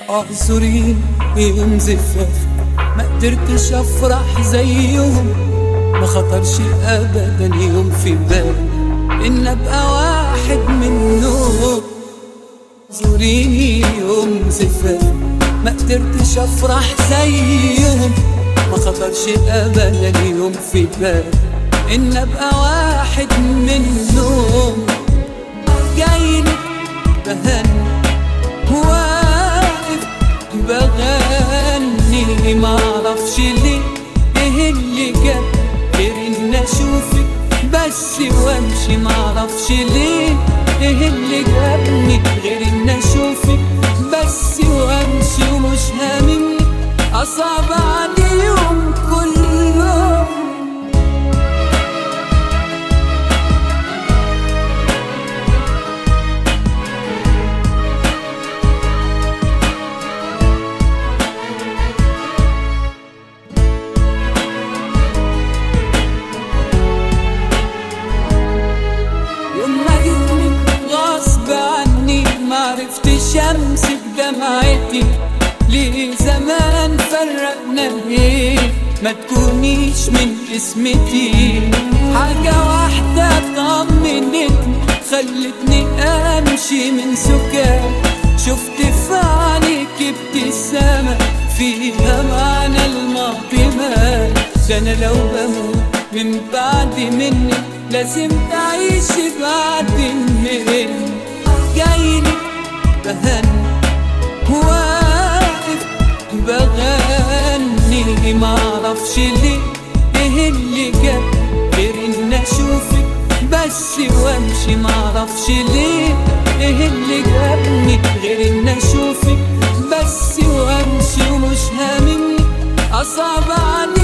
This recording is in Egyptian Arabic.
اعذرين يوم زفاف ما قدرتش افرح زيهم ما خطرش ابدا يوم في بالي ان ابقى واحد منهم زوريني يوم زفاف ما قدرتش افرح زيهم ما خطرش ابدا يوم في بالي ان ابقى واحد منهم جايلك بهني واقف بغني معرفش ليه ايه اللي جاب غير ان اشوفك بس وامشي معرفش ليه ايه اللي جابني غير ان اشوفك بس وامشي ومش هاممني اصعب عليهم كلهم يوم ما جيتلك غصب عني معرفتش امسك دمعتي ليه زمان فرقنا ليه ما تكونيش من اسمتي حاجة واحدة طمنتني خلتني امشي من سكات شفت في عينيك ابتسامة فيها معنى الماضي مات ده انا لو بموت من بعد مني لازم تعيش بعد مني جايلك بهني واقف بغني معرفش ليه ايه اللي جاب غير ان اشوفك بس وامشي معرفش ليه ايه اللي جابني غير ان اشوفك بس وامشي ومش هاممني اصعب عليك